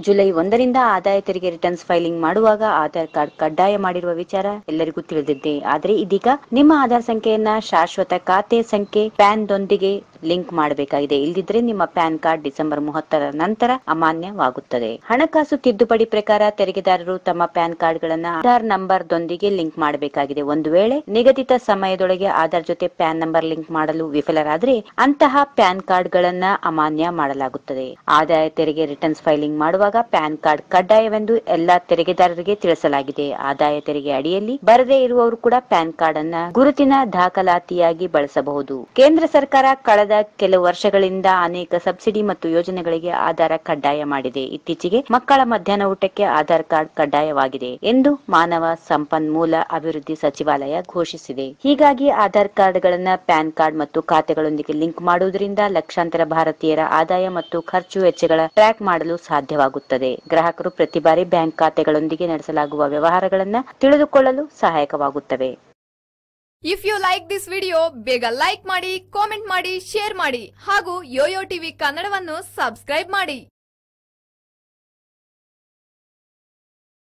July ಒಂದರಿಂದ ಆದಾಯ ತೆರಿಗೆ ರಿಟರ್ನ್ಸ್ ಫೈಲಿಂಗ್ ಮಾಡುವಾಗ ಆಧಾರ್ ಕಾರ್ಡ್ ಕಡ್ಡಾಯ ಮಾಡಿರುವ ವಿಚಾರ ಎಲ್ಲರಿಗೂ ತಿಳಿದಿದೆ ಆದರೆ ಇದೀಗ ನಿಮ್ಮ ಆಧಾರ್ ಸಂಖ್ಯೆಯನ್ನ ಶಾಶ್ವತ ಖಾತೆ ಸಂಖ್ಯೆ ಪ್ಯಾನ್ ದೊಂದಿಗೆ ಲಿಂಕ್ ಮಾಡಬೇಕಾಗಿದೆ ಇಲ್ದಿದ್ರೆ ನಿಮ್ಮ ಪ್ಯಾನ್ ಕಾರ್ಡ್ ಡಿಸೆಂಬರ್ ಮೂವತ್ತರ ನಂತರ ಅಮಾನ್ಯವಾಗುತ್ತದೆ ಹಣಕಾಸು ತಿದ್ದುಪಡಿ ಪ್ರಕಾರ ತೆರಿಗೆದಾರರು ತಮ್ಮ ಪ್ಯಾನ್ ಕಾರ್ಡ್ ಗಳನ್ನ ಆಧಾರ್ ನಂಬರ್ ದೊಂದಿಗೆ ಲಿಂಕ್ ಮಾಡಬೇಕಾಗಿದೆ ಒಂದು ವೇಳೆ ನಿಗದಿತ ಸಮಯದೊಳಗೆ ಆಧಾರ್ ಜೊತೆ ಪ್ಯಾನ್ ನಂಬರ್ ಲಿಂಕ್ ಮಾಡಲು ವಿಫಲರಾದ್ರೆ ಅಂತಹ ಪ್ಯಾನ್ ಕಾರ್ಡ್ ಗಳನ್ನ ಅಮಾನ್ಯ ಮಾಡಲಾಗುತ್ತದೆ ಆದಾಯ ತೆರಿಗೆ ರಿಟರ್ನ್ಸ್ ಫೈಲಿಂಗ್ ಮಾಡುವಾಗ ಪ್ಯಾನ್ ಕಾರ್ಡ್ ಕಡ್ಡಾಯವೆಂದು ಎಲ್ಲಾ ತೆರಿಗೆದಾರರಿಗೆ ತಿಳಿಸಲಾಗಿದೆ ಆದಾಯ ತೆರಿಗೆ ಅಡಿಯಲ್ಲಿ ಬರದೇ ಇರುವವರು ಕೂಡ ಪ್ಯಾನ್ ಕಾರ್ಡ್ ಅನ್ನ ಗುರುತಿನ ದಾಖಲಾತಿಯಾಗಿ ಬಳಸಬಹುದು ಕೇಂದ್ರ ಸರ್ಕಾರ ಕಳೆದ ಕೆಲವು ವರ್ಷಗಳಿಂದ ಅನೇಕ ಸಬ್ಸಿಡಿ ಮತ್ತು ಯೋಜನೆಗಳಿಗೆ ಆಧಾರ ಕಡ್ಡಾಯ ಮಾಡಿದೆ ಇತ್ತೀಚೆಗೆ ಮಕ್ಕಳ ಮಧ್ಯಾಹ್ನ ಊಟಕ್ಕೆ ಆಧಾರ್ ಕಾರ್ಡ್ ಕಡ್ಡಾಯವಾಗಿದೆ ಎಂದು ಮಾನವ ಸಂಪನ್ಮೂಲ ಅಭಿವೃದ್ಧಿ ಸಚಿವಾಲಯ ಘೋಷಿಸಿದೆ ಹೀಗಾಗಿ ಆಧಾರ್ ಕಾರ್ಡ್ಗಳನ್ನ ಪ್ಯಾನ್ ಕಾರ್ಡ್ ಮತ್ತು ಖಾತೆಗಳೊಂದಿಗೆ ಲಿಂಕ್ ಮಾಡುವುದರಿಂದ ಲಕ್ಷಾಂತರ ಭಾರತೀಯರ ಆದಾಯ ಮತ್ತು ಖರ್ಚು ವೆಚ್ಚಗಳ ಟ್ರ್ಯಾಕ್ ಮಾಡಲು ಸಾಧ್ಯವಾಗುತ್ತದೆ ಗ್ರಾಹಕರು ಪ್ರತಿ ಬಾರಿ ಬ್ಯಾಂಕ್ ಖಾತೆಗಳೊಂದಿಗೆ ನಡೆಸಲಾಗುವ ವ್ಯವಹಾರಗಳನ್ನ ತಿಳಿದುಕೊಳ್ಳಲು ಸಹಾಯಕವಾಗುತ್ತವೆ if you like this video ಬೇಗ ಲೈಕ್ ಮಾಡಿ ಕಾಮೆಂಟ್ ಮಾಡಿ ಶೇರ್ ಮಾಡಿ ಹಾಗೂ ಯೋಯೋ ಟಿವಿ ಕನ್ನಡವನ್ನು ಸಬ್ಸ್ಕ್ರೈಬ್ ಮಾಡಿ